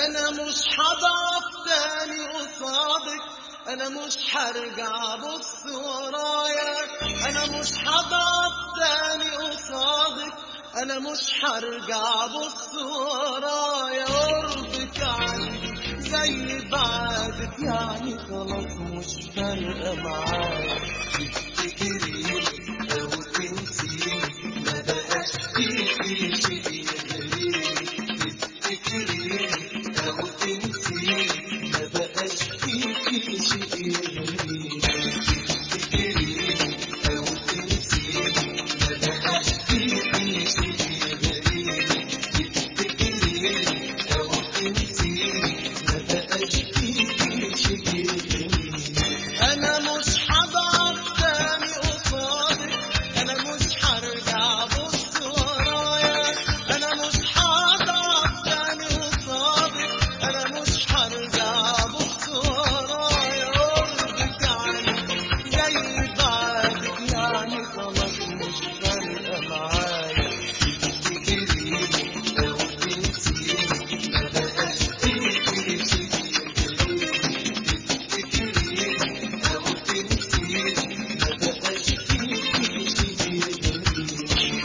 انا مش هضعف تاني قصادك انا مش هرجع ابص ورايا انا مش هضعف تاني قصادك انا مش هرجع ابص ورايا قربك عندي زي بعدك يعني خلاص مش فارقه معايا تفتكري او تنسي ما بقاش فيكي شيء يغريني تفتكري او تنسي ما بقاش فيكي شيء يغريني تفتكري او تنسي ما بقاش فيكي شيء يغريني تفتكري او تنسي ما بقاش فيكي شيء يغريني انا مش هضعف تاني قصادك انا مش هرجع ابص ورايا انا مش هضعف تاني قصادك انا مش هرجع ابص ورايا قربك عني زي بعدك يعني خلاص مش فارقه معايا تفتكري لو تنسي ما بقاش فيكي شيء تفتكري أو تنسي ما بقاش فيكي شيء يغريني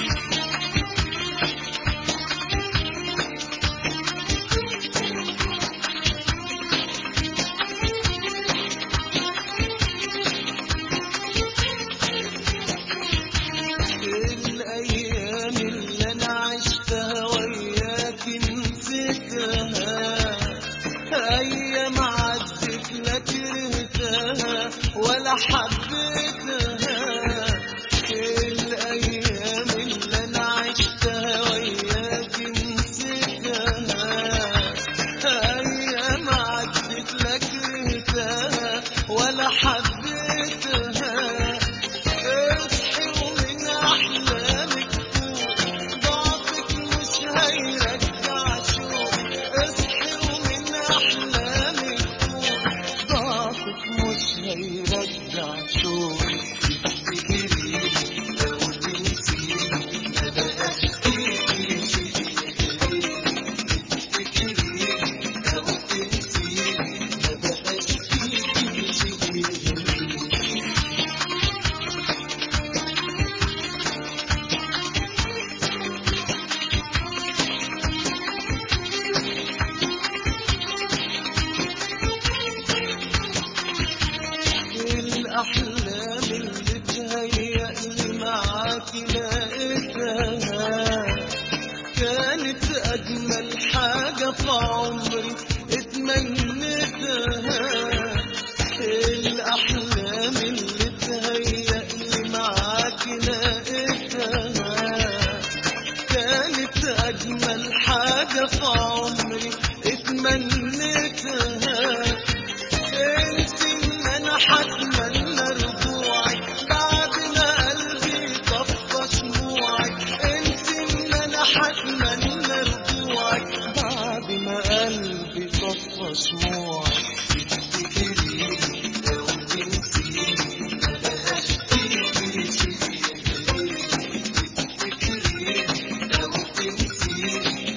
الأيام اللي أنا عشتها وياك نسيتها أيام عدت لا كرهتها ولا حبيتها الأيام اللي أنا عشتها وياك نسيتها أيام عدت لا كرهتها ولا حبيتها اصحي ومن أحلامك فوق ضعفك مش هيرجع شوق اصحي ومن أحلامك فوق ضعفك مش هيرجع شوق تفتكري لو تنسي ما بقاش فيكي شيء يغريني تفتكري لو تنسي ما بقاش فيكي شيء يغريني الأحلام اللي تهيألي معاك لقيتها كانت أجمل حاجة في عمري اتمنيتها الأحلام اللي تهيألي معاك لقيتها كانت أجمل حاجة في عمري اتمنيتها انت ان انا هتمنى رجوعك بعد ما قلبي طفى شموعك انت ان انا هتمنى رجوعك بعد ما قلبي طفى شموعك تفتكري لو تنسي ما بقاش فيكي شيء يغريني تفتكري لو تنسي